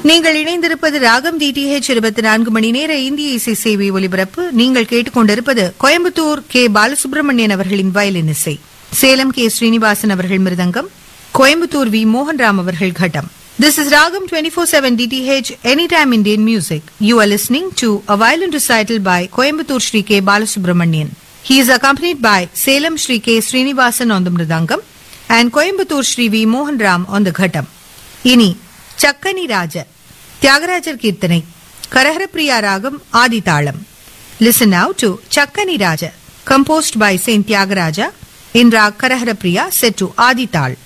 நீங்கள் இணைந்திருப்பது ராகம் டிடிஹெச் இருபத்தி நான்கு மணி நேர இந்திய இசை சேவை ஒலிபரப்பு நீங்கள் கேட்டுக்கொண்டிருப்பது கோயம்புத்தூர் கே பாலசுப்ரமணியன் அவர்களின் வயலின் இசை சேலம் கே ஸ்ரீனிவாசன் அவர்கள் மிருதங்கம் கோயம்புத்தூர் வி மோகன்ராம் அவர்கள் கட்டம் This is Ragam 24/7 DTH Anytime Indian Music. You are listening to a violin recital by Coimbatore Sri K. Balasubramanian. He is accompanied by Salem Sri K. Srinivasan on the mridangam and Coimbatore Sri V. Mohan Ram on the ghatam. இனி சக்கனி ராஜ தியாகராஜர் கீர்த்தனை கரஹரப்பிரியா ராகம் ஆதிதாளம் listen now to Chakkani Raja composed by saint Thyagaraja in raag Kharaharapriya set to ஆதிதாள்